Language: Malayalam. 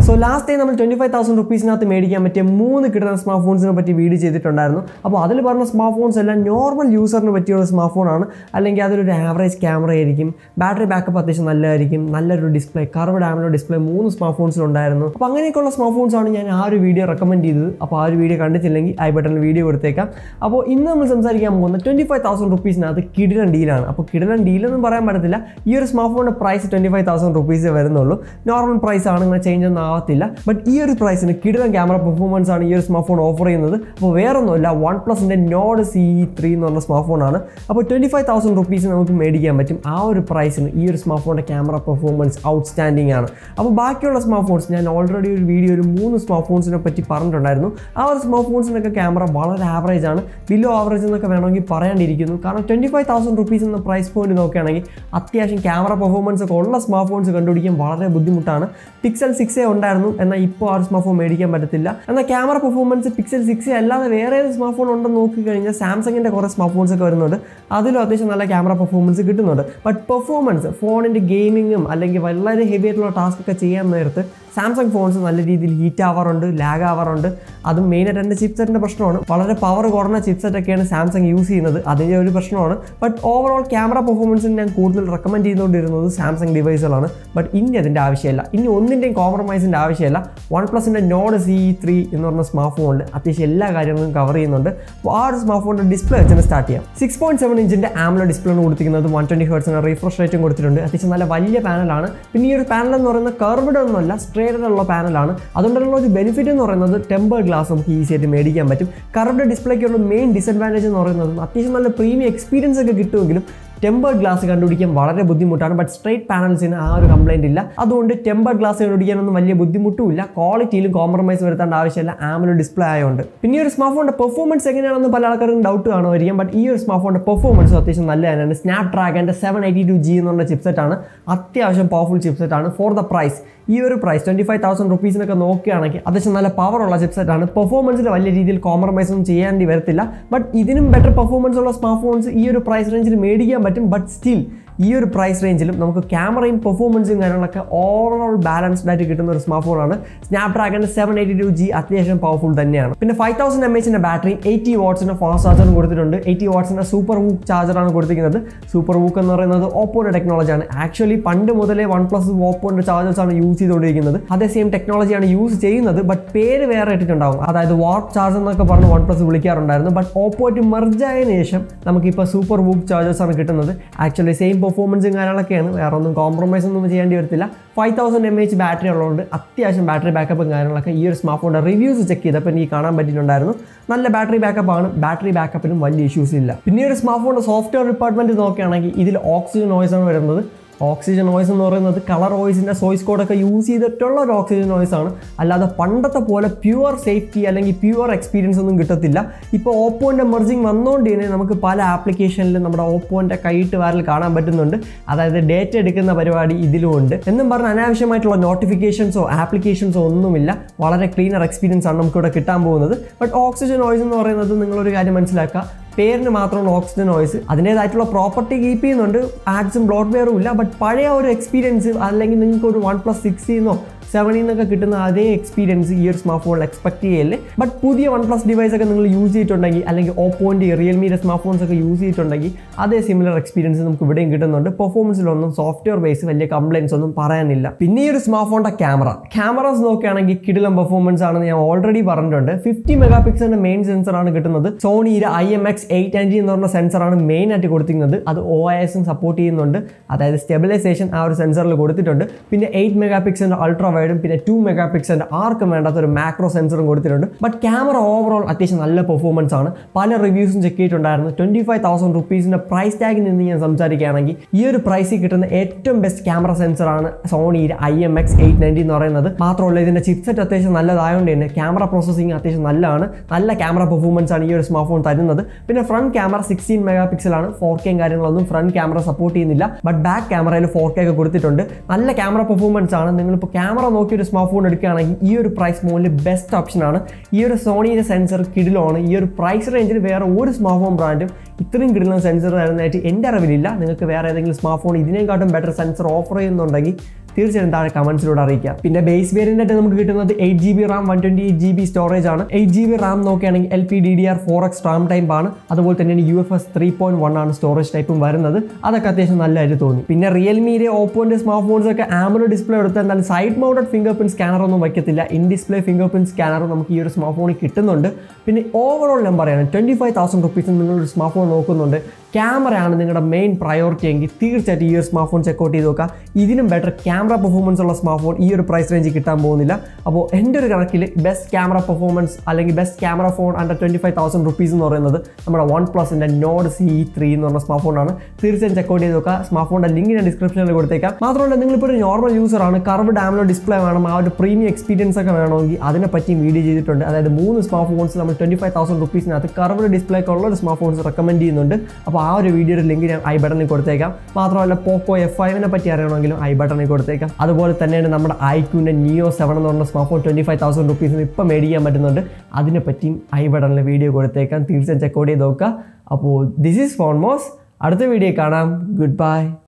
സോ ലാസ്റ്റ് ടൈം നമ്മൾ ട്വൻറ്റി ഫൈവ് തൗസൻഡ് റുപ്പീസിനകത്ത് മേടിക്കാൻ പറ്റിയ മൂന്ന് കിട്ടുന്ന സ്മാർട്ട് ഫോൺസിനെ പറ്റി വീഡിയോ ചെയ്തിട്ടുണ്ടായിരുന്നു അപ്പോൾ അതിൽ പറഞ്ഞ സ്മാർട്ട് ഫോൺസ് എല്ലാം നോർമൽ യൂസറിന് പറ്റിയുള്ള സ്മാർട്ട് ഫോണാണ് അല്ലെങ്കിൽ അതിലൊരു ആവറേജ് ക്യാമറ ആയിരിക്കും ബാറ്ററി ബാക്കപ്പ് അത്യാവശ്യം നല്ലതായിരിക്കും നല്ലൊരു ഡിസ്പ്ലേ കർവ് ഡാമിലോ ഡിസ്പ്ലേ മൂന്ന് സ്മാർട്ട് ഫോൺസിലുണ്ടായിരുന്നു അപ്പോൾ അങ്ങനെയൊക്കെയുള്ള സ്മാർട്ട് ഫോൺസ് ആണ് ഞാൻ ആ ഒരു വീഡിയോ റെക്കമെൻഡ് ചെയ്തത് അപ്പോൾ ആ ഒരു വീഡിയോ കണ്ടിട്ടില്ലെങ്കിൽ ഐ ബട്ടണിൽ വീഡിയോ കൊടുത്തേക്കാം അപ്പോൾ ഇന്ന് നമ്മൾ സംസാരിക്കാൻ പോകുന്നത് ട്വൻറ്റി ഫൈവ് തൗസൻഡ് റുപ്പീസിനകത്ത് കിടിലൻ ഡീലാണ് അപ്പോൾ കിടിലൻ ഡീലെന്നും പറയാൻ പറ്റത്തില്ല ഈ ഒരു സ്മാർട്ട് ഫോണിൻ്റെ പ്രൈസ് ട്വൻറ്റി ഫൈവ് തൗസൻഡ് റുപ്പീസേ വരുന്നുള്ളൂ നോർമൽ പ്രൈസ് ആണ് ഇങ്ങനെ ചേഞ്ച് ഒന്നും ആവത്തില്ല ബട്ട് ഈ ഒരു പ്രൈസിന് കിടിലൻ ക്യാമറ പെർഫോമൻസ് ആണ് ഈ ഒരു സ്മാർട്ട് ഫോൺ ഓഫർ ചെയ്യുന്നത് അപ്പോൾ വേറെ ഒന്നുമില്ല വൺ പ്ലസിൻ്റെ നോഡ് സി ത്രീ എന്ന് പറഞ്ഞ സ്മാർട്ട് ഫോണാണ് അപ്പോൾ ട്വൻറ്റി ഫൈവ് തൗസൻഡ് റുപ്പീസ് നമുക്ക് മേടിക്കാൻ പറ്റും ആ ഒരു പ്രൈസിന് ഈ ഒരു സ്മാർട്ട് ഫോണിൻ്റെ ക്യാമറ പെർഫോമൻസ് ഔട്ട്സ്റ്റാൻഡിംഗ് ആണ് അപ്പോൾ ബാക്കിയുള്ള സ്മാർട്ട് ഫോൺസ് ഞാൻ ഓൾറെഡി ഒരു വീഡിയോ ഒരു മൂന്ന് സ്മാർട്ട് ഫോൺസിനെ പറ്റി പറഞ്ഞിട്ടുണ്ടായിരുന്നു ആ ഒരു സ്മാർട്ട് ഫോൺസിനൊക്കെ ക്യാമറ വളരെ ആവറേജ് ആണ് ബിലോ ആവറേജ് എന്നൊക്കെ വേണമെങ്കിൽ പറയാണ്ടിരിക്കുന്നു കാരണം ട്വൻറ്റി ഫൈവ് തൗസൻഡ് റുപ്പീസ് എന്ന പ്രൈസ് പോയിന്റ് നോക്കുകയാണെങ്കിൽ അത്യാവശ്യം ക്യാമറ പെർഫോമൻസ് ഒക്കെ ഉള്ള സ്മാർട്ട് ഫോൺസ് കണ്ടുപിടിക്കാൻ വളരെ ബുദ്ധിമുട്ടാണ് പിക്സൽ സിക്സേ ഉണ്ടായിരുന്നു എന്നാൽ ഇപ്പോൾ ആ ഒരു സ്മാർട്ട് ഫോൺ മേടിക്കാൻ പറ്റത്തില്ല എന്നാൽ ക്യാമറ പെർഫോമൻസ് പിക്സൽ സിക്സ് അല്ലാതെ വേറെ ഏത് സ്മാർട്ട് ഫോൺ ഉണ്ടെന്ന് നോക്കിക്കഴിഞ്ഞാൽ സാംസങ്ങിൻ്റെ കുറേ സ്മാർട്ട് ഫോൺസ് ഒക്കെ വരുന്നുണ്ട് അതിലും അത്യാവശ്യം നല്ല ക്യാമറ പെർഫോമൻസ് കിട്ടുന്നുണ്ട് ബട്ട് പെർഫോമൻസ് ഫോണിൻ്റെ ഗെയിമിങ്ങും അല്ലെങ്കിൽ വളരെ ഹെവി ആയിട്ടുള്ള ടാസ്ക് ഒക്കെ ചെയ്യാൻ നേരത്ത് സാംസങ് ഫോൺസ് നല്ല രീതിയിൽ ഹീറ്റ് ആവാറുണ്ട് ലാഗ് ആവാറുണ്ട് അതും മെയിനായിട്ട് എൻ്റെ ചിപ്സെറ്റിൻ്റെ പ്രശ്നമാണ് വളരെ പവർ കുറഞ്ഞ ചിപ്സെറ്റ് ഒക്കെയാണ് സാംസങ് യൂസ് ചെയ്യുന്നത് അതിൻ്റെ ഒരു പ്രശ്നമാണ് ബട്ട് ഓവറോൾ ക്യാമറ പെർഫോമൻസിന് ഞാൻ കൂടുതൽ റെക്കമെൻഡ് ചെയ്തുകൊണ്ടിരുന്നത് സാംസങ് ഡിവൈസുകളാണ് ബട്ട് ഇനി അതിൻ്റെ ആവശ്യമില്ല ഇനി ഒന്നിൻ്റെയും കോംപ്രമൈസിൻ്റെ ആവശ്യമില്ല വൺ പ്ലസിൻ്റെ നോഡ് സി ത്രീ എന്ന് പറഞ്ഞ സ്മാർട്ട് ഫോണിൽ അത്യാവശ്യം എല്ലാ കാര്യങ്ങളും കവർ ചെയ്യുന്നുണ്ട് അപ്പോൾ ആ ഒരു സ്മാർട്ട് ഫോണിൻ്റെ ഡിസ്പ്ലേ വെച്ച് സ്റ്റാർട്ട് ചെയ്യാം സിക്സ് പോയിന്റ് സെവൻ ഇഞ്ചിൻ്റെ ആംലോ ഡിസ്പ്ലേ ആണ് കൊടുത്തിരിക്കുന്നത് വൺ ട്വൻറ്റി ഹേർട്സിന് റീഫ്രഷ് റേറ്റും കൊടുത്തിട്ടുണ്ട് അത്യാവശ്യം നല്ല വലിയ പാനലാണ് പിന്നെ ഈ ഒരു പാനൽ എന്ന് പറയുന്നത് കർവ്ഡ് ഒന്നുമല്ല സ്ട്രേറ്റഡ് ഉള്ള പാനലാണ് അതുകൊണ്ടുള്ള ഒരു ബെനിഫിറ്റ് എന്ന് പറയുന്നത് ടെമ്പർ ഗ്ലാസ് നമുക്ക് ഈസി ആയിട്ട് മേടിക്കാൻ പറ്റും കർവ്ഡ് ഡിസ്പ്ലേക്കുള്ള മെയിൻ ഡിസഡ്വാൻറ്റേജ് എന്ന് പറയുന്നത് അത്യാവശ്യം നല്ല പ്രീമിയം എക്സ്പീരിയൻസ് ഒക്കെ കിട്ടുമെങ്കിലും ടെമ്പേർഡ് ഗ്ലാസ് കണ്ടുപിടിക്കാൻ വളരെ ബുദ്ധിമുട്ടാണ് ബട്ട് സ്ട്രേറ്റ് പാനൽസിന് ആ ഒരു കംപ്ലൈൻറ്റ് ഇല്ല അതുകൊണ്ട് ടെമ്പേർഡ് ഗ്ലാസ് കണ്ടുപിടിക്കാനൊന്നും വലിയ ബുദ്ധിമുട്ടുമില്ല ക്വാളിറ്റിയിലും കോംപ്രമൈസ് വരുത്തേണ്ട ആവശ്യമില്ല ആമലോ ഡിസ്പ്ലേ ആയതുകൊണ്ട് പിന്നെ ഈ ഒരു സ്മാർട്ട് ഫോണിൻ്റെ പെർഫോമൻസ് എങ്ങനെയാണെന്ന് പല ആൾക്കാർക്കും ഡൗട്ട് കാണുമായിരിക്കും ബട്ട് ഈ ഒരു സ്മാർട്ട് ഫോണിൻ്റെ പെർഫോമൻസ് അത്യാവശ്യം നല്ല തന്നെയാണ് സ്നാപ് ഡ്രാഗൻ്റെ സെവൻ എയ്റ്റി ടു ജി എന്ന് പറഞ്ഞ ചിപ്സെറ്റ് ആണ് അത്യാവശ്യം പവർഫുൾ ചിപ്സെറ്റ് ആണ് ഫോർ ദ പ്രൈസ് ഈ ഒരു പ്രൈസ് ട്വൻറ്റി ഫൈവ് തൗസൻഡ് റുപ്പീസിനൊക്കെ നോക്കുകയാണെങ്കിൽ അത്യാവശ്യം നല്ല പവറുള്ള ചിപ്സെറ്റ് ആണ് പെർഫോമൻസിൽ വലിയ രീതിയിൽ കോംപ്രമൈസ് ഒന്നും ചെയ്യേണ്ടി വരത്തില്ല ബട്ട് ഇതിനും ബെറ്റർ പെർഫോമൻസ് ഉള്ള സ്മാർട്ട് ഫോൺസ് ഈ ഒരു പ്രൈസ് റേഞ്ചിൽ മേടിക്കാൻ പറ്റും ബട്ട് സ്റ്റിൽ ഈ ഒരു പ്രൈസ് റേഞ്ചിലും നമുക്ക് ക്യാമറയും പെർഫോമൻസും കാര്യങ്ങളൊക്കെ ഓവറോൾ ബാലൻസ്ഡ് ആയിട്ട് കിട്ടുന്ന ഒരു സ്മാർട്ട് ഫോണാണ് Snapdragon seven eighty two G അത്യാവശ്യം പവർഫുൾ തന്നെയാണ് പിന്നെ ഫൈവ് തൗസൻഡ് എം എച്ചിൻ്റെ ബാറ്ററിയും എയ്റ്റി വാട്ട്സിൻ്റെ ഫാസ്റ്റ് ചാർജറും കൊടുത്തിട്ടുണ്ട് എയ്റ്റി വാട്ട്സിൻ്റെ സൂപ്പർ വൂക്ക് ചാർജറാണ് കൊടുത്തിരിക്കുന്നത് സൂപ്പർ വൂക്ക് എന്ന് പറയുന്നത് ഓപ്പോയുടെ ടെക്നോളജിയാണ് ആക്ച്വലി പണ്ട് മുതലേ വൺ പ്ലസ് ഓപ്പോൻ്റെ ചാർജേഴ്സ് ആണ് യൂസ് ചെയ്തുകൊണ്ടിരിക്കുന്നത് അതേ സെയിം ടെക്നോളജിയാണ് യൂസ് ചെയ്യുന്നത് ബട്ട് പേര് വേറെ ഇട്ടിട്ടുണ്ടാവും അതായത് വാട്ട് ചാർജർ എന്നൊക്കെ പറഞ്ഞ് വൺ പ്ലസ് വിളിക്കാറുണ്ടായിരുന്നു ബട്ട് ഓപ്പോയിട്ട് മെർജ് ആയതിനു ശേഷം നമുക്കിപ്പോൾ സൂപ്പർ വൂക്ക് ചാർജേഴ്സ് ആണ് കിട്ടുന്നത് ആക്ച്വലി സെയിം പെർഫോമൻസും കാര്യങ്ങളൊക്കെയാണ് വേറെ ഒന്നും കോംപ്രമൈസ് ഒന്നും ചെയ്യേണ്ടി വരത്തില്ല five thousand M H battery ഉള്ളതുകൊണ്ട് അത്യാവശ്യം ബാറ്ററി ബാക്കപ്പും കാര്യങ്ങളൊക്കെ ഈ ഒരു സ്മാർട്ട് ഫോണിൻ്റെ റിവ്യൂസ് ചെക്ക് ചെയ്തപ്പോൾ എനിക്ക് കാണാൻ പറ്റിയിട്ടുണ്ടായിരുന്നു നല്ല ബാറ്ററി ബാക്കപ്പ് ആണ് ബാറ്ററി ബാക്കപ്പിനും വലിയ ഇഷ്യൂസ് ഇല്ല പിന്നെ ഈ ഒരു സ്മാർട്ട് ഫോണിൻ്റെ സോഫ്റ്റ്വെയർ ഡിപ്പാർട്ട്മെൻറ്റ് നോക്കുകയാണെങ്കിൽ ഇതിൽ ഓക്സിജൻ നോയ്സ് ആണ് വരുന്നത് ഓക്സിജൻ നോയ്സ് എന്ന് പറയുന്നത് കളർ വോയിസിൻ്റെ സോയ്സ് കോഡൊക്കെ യൂസ് ചെയ്തിട്ടുള്ള ഒരു ഓക്സിജൻ നോയ്സ് ആണ് അല്ലാതെ പണ്ടത്തെ പോലെ പ്യുവർ സേഫ്റ്റി അല്ലെങ്കിൽ പ്യുവർ എക്സ്പീരിയൻസ് ഒന്നും കിട്ടത്തില്ല ഇപ്പോൾ ഓപ്പോൻ്റെ മെർജിങ് വന്നുകൊണ്ട് തന്നെ നമുക്ക് പല ആപ്ലിക്കേഷനിലും നമ്മുടെ ഓപ്പോൻ്റെ കൈയിട്ട് വാരിൽ കാണാൻ പറ്റുന്നുണ്ട് അതായത് ഡേറ്റ എടുക്കുന്ന പരിപാടി ഇതിലും ഉണ്ട് എന്നും പറഞ്ഞ് അനാവശ്യമായിട്ടുള്ള നോട്ടിഫിക്കേഷൻസോ ആപ്ലിക്കേഷൻസോ ഒന്നുമില്ല വളരെ ക്ലീനർ എക്സ്പീരിയൻസ് ആണ് നമുക്കിവിടെ കിട്ടാൻ പോകുന്നത് ബട്ട് ഓക്സിജൻ നോയ്സ് എന്ന് പറയുന്നത് നിങ്ങളൊരു കാര്യം മനസ്സിലാക്കുക പേരിന് മാത്രമുള്ള ഓക്സിജൻ വോയിസ് അതിൻ്റേതായിട്ടുള്ള പ്രോപ്പർട്ടി കീപ്പ് ചെയ്യുന്നുണ്ട് ആഡ്സും ബ്ലോട്ട് വെയറും ഇല്ല ബട്ട് പഴയ ഒരു എക്സ്പീരിയൻസ് അല്ലെങ്കിൽ നിങ്ങൾക്ക് ഒരു വൺ പ്ലസ് സിക്സിന്നോ സെവനിൽ നിന്നൊക്കെ കിട്ടുന്ന അതേ എക്സ്പീരിയൻസ് ഈ ഒരു സ്മാർട്ട് ഫോണിൽ എക്സ്പെക്ട് ചെയ്യല്ലേ ബട്ട് പുതിയ വൺ പ്ലസ് ഡിവൈസ് ഒക്കെ നിങ്ങൾ യൂസ് ചെയ്തിട്ടുണ്ടെങ്കിൽ അല്ലെങ്കിൽ ഓപ്പോൻ്റെ റിയൽമിയുടെ സ്മാർട്ട് ഫോൺസ് ഒക്കെ യൂസ് ചെയ്തിട്ടുണ്ടെങ്കിൽ അതേ സിമിലർ എക്സ്പീരിയൻസ് നമുക്ക് ഇവിടെയും കിട്ടുന്നുണ്ട് പെർഫോമൻസിലൊന്നും സോഫ്റ്റ്വെയർ ബേസ് വലിയ കംപ്ലൈൻസ് ഒന്നും പറയാനില്ല പിന്നെ ഈ ഒരു സ്മാർട്ട് ഫോണിൻ്റെ ക്യാമറ ക്യാമറാസ് നോക്കുകയാണെങ്കിൽ കിടിലം പെർഫോമൻസ് ആണെന്ന് ഞാൻ ഓൾറെഡി പറഞ്ഞിട്ടുണ്ട് ഫിഫ്റ്റി മെഗാ പിക്സലിൻ്റെ മെയിൻ സെൻസറാണ് കിട്ടുന്നത് സോണിയുടെ I M X eight ninety എന്ന് പറഞ്ഞ സെൻസറാണ് മെയിൻ ആയിട്ട് കൊടുത്തിരിക്കുന്നത് അത് ഒ ഐ എസും സപ്പോർട്ട് ചെയ്യുന്നുണ്ട് അതായത് സ്റ്റെബിലൈസേഷൻ ആ ഒരു സെൻസറിൽ കൊടുത്തിട്ടുണ്ട് പിന്നെ എയ്റ്റ് മെഗാ പിക്സലിൻ്റെ അൾട്രാ വൈഡും പിന്നെ ടു മെഗാ പിക്സലിൻ്റെ ആർക്കും വേണ്ടാത്ത ഒരു മാക്രോ സെൻസറും കൊടുത്തിട്ടുണ്ട് ബട്ട് ക്യാമറ ഓവറോൾ അത്യാവശ്യം നല്ല പെർഫോമൻസ് ആണ് പല റിവ്യൂസും ചെക്ക് ചെയ്തിട്ടുണ്ടായിരുന്നു ട്വൻറ്റി ഫൈവ് തൗസൻഡ് റുപ്പീസിൻ്റെ പ്രൈസ് ടാഗിൽ നിന്ന് ഞാൻ സംസാരിക്കുകയാണെങ്കിൽ ഈ ഒരു പ്രൈസിൽ കിട്ടുന്ന ഏറ്റവും ബെസ്റ്റ് ക്യാമറ സെൻസറാണ് സോണിയുടെ I M X eight ninety എന്ന് പറയുന്നത് മാത്രമല്ല ഇതിൻ്റെ ചിപ്സെറ്റ് അത്യാവശ്യം നല്ലതായതുകൊണ്ട് തന്നെ ക്യാമറ പ്രോസസ്സിംഗ് അത്യാവശ്യം നല്ലതാണ് നല്ല ക്യാമറ പെർഫോമൻസ് ആണ് ഈ ഒരു സ്മാർട്ട് ഫോൺ തരുന്നത് പിന്നെ ഫ്രണ്ട് ക്യാമറ സിക്സ്റ്റീൻ മെഗാ പിക്സലാണ് ഫോർ കെയും കാര്യങ്ങളൊന്നും ഫ്രണ്ട് ക്യാമറ സപ്പോർട്ട് ചെയ്യുന്നില്ല ബട്ട് ബാക്ക് ക്യാമറയിൽ ഫോർ കെ ഒക്കെ കൊടുത്തിട്ടുണ്ട് നല്ല ക്യാമറ പെർഫോമൻസ് ആണ് നിങ്ങളിപ്പോൾ ക്യാമറ നോക്കി ഒരു സ്മാർട്ട് ഫോൺ എടുക്കുകയാണെങ്കിൽ ഈ ഒരു പ്രൈസ് മോണിൽ ബെസ്റ്റ് ഓപ്ഷനാണ് ഈ ഒരു സോണിയുടെ സെൻസർ കിടിലാണ് ഈ ഒരു പ്രൈസ് റേഞ്ചിൽ വേറെ ഒരു സ്മാർട്ട് ഫോൺ ബ്രാൻഡും ഇത്രയും കിടിലൻ സെൻസർ തരുന്നതായിട്ട് എൻ്റെ അറിവിലില്ല നിങ്ങൾക്ക് വേറെ ഏതെങ്കിലും സ്മാർട്ട് ഫോൺ ഇതിനേക്കാട്ടും ബെറ്റർ സെൻസർ ഓഫർ ചെയ്യുന്നുണ്ടെങ്കിൽ തീർച്ചയായും താഴെ കമൻസിലൂടെ അറിയിക്കുക പിന്നെ ബേസ് വേരിയൻ്റ് ആയിട്ട് നമുക്ക് കിട്ടുന്നത് eight G B RAM one twenty eight G B storage ആണ് എയ്റ്റ് ജി ബി റാം നോക്കുകയാണെങ്കിൽ L P D D R four X RAM type ആണ് അതുപോലെ തന്നെ U F S three point one ആണ് സ്റ്റോറേജ് ടൈപ്പും വരുന്നത് അതൊക്കെ അത്യാവശ്യം നല്ലതായിട്ട് തോന്നി പിന്നെ റിയൽമിയുടെ ഓപ്പോൻ്റെ സ്മാർട്ട് ഫോൺസ് ഒക്കെ ആമലോ ഡിസ്പ്ലേ എടുത്താൽ എന്നാൽ side mounted fingerprint scanner ഒന്നും വയ്ക്കത്തില്ല in display fingerprint scanner നമുക്ക് ഈ ഒരു സ്മാർട്ട് ഫോണിൽ കിട്ടുന്നുണ്ട് പിന്നെ ഓവറോൾ ഞാൻ പറയാണ് ട്വൻറ്റി ഫൈവ് തൗസൻഡ് റുപ്പീസിന് നിങ്ങളൊരു സ്മാർട്ട് ഫോൺ നോക്കുന്നുണ്ട് ക്യാമറയാണ് നിങ്ങളുടെ മെയിൻ പ്രയോറിറ്റി എങ്കിൽ തീർച്ചയായിട്ടും ഈ ഒരു സ്മാർട്ട് ഫോൺ ചെക്കൗട്ട് ചെയ്ത് നോക്കുക ഇതിനും ബെറ്റർ ക്യാമറ പെർഫോമൻസ് ഉള്ള സ്മാർട്ട് ഫോൺ ഈ ഒരു പ്രൈസ് റേഞ്ചിൽ കിട്ടാൻ പോകുന്നില്ല അപ്പോൾ എൻ്റെ ഒരു കണക്കിൽ ബെസ്റ്റ് ക്യാമറ പെർഫോമൻസ് അല്ലെങ്കിൽ best camera phone under twenty five thousand rupees എന്ന് പറയുന്നത് നമ്മുടെ വൺ പ്ലസിൻ്റെ നോഡ് സി ത്രീ എന്ന് പറഞ്ഞ സ്മാർട്ട് ഫോണാണ് തീർച്ചയായും ചെക്കൗട്ട് ചെയ്ത് നോക്കുക സ്മാർട്ട് ഫോണിൻ്റെ ലിങ്ക് ഞാൻ ഡിസ്ക്രിപ്ഷനിൽ കൊടുത്തേക്കാം മാത്രമല്ല നിങ്ങളിപ്പോൾ ഒരു നോർമൽ യൂസറാണ് കർവ് ഡാമിലോ ഡിസ്പ്ലേ വേണം ആ ഒരു പ്രീമിയം എക്സ്പീരിയൻസ് ഒക്കെ വേണമെങ്കിൽ അതിനെ പറ്റി വീഡിയോ ചെയ്തിട്ടുണ്ട് അതായത് മൂന്ന് സ്മാർട്ട് ഫോൺസ് നമ്മൾ ട്വൻറ്റി ഫൈവ് തൗസൻഡ് റുപ്പീസിനകത്ത് കർവ് ഡിസ്പ്ലേ ഒക്കെ ഉള്ള ഒരു സ്മാർട്ട് ഫോൺസ് റെക്കമെൻഡ് ചെയ്യുന്നുണ്ട് അപ്പോൾ ആ ഒരു വീഡിയോയുടെ ലിങ്ക് ഞാൻ ഐ ബട്ടണിൽ കൊടുത്തേക്കാം മാത്രമല്ല പോക്കോ എഫ് ഫൈവിനെ പറ്റി അറിയണമെങ്കിലും ഐ ബട്ടണിൽ കൊടുത്തേക്കാം അതുപോലെ തന്നെയാണ് നമ്മുടെ ഐക്യൂൻ്റെ നിയോ സെവൻ എന്ന് പറഞ്ഞ smart phone twenty five thousand റുപ്പീസിന് ഇപ്പം മേടിക്കാൻ പറ്റുന്നുണ്ട് അതിനെ പറ്റിയും ഐ ബട്ടണിൽ വീഡിയോ കൊടുത്തേക്കാം തീർച്ചയായും ചെക്കൗട്ട് ചെയ്ത് നോക്കുക അപ്പോൾ ദിസ് ഈസ് ഫോൺ മോസ് അടുത്ത വീഡിയോ കാണാം ഗുഡ് ബൈ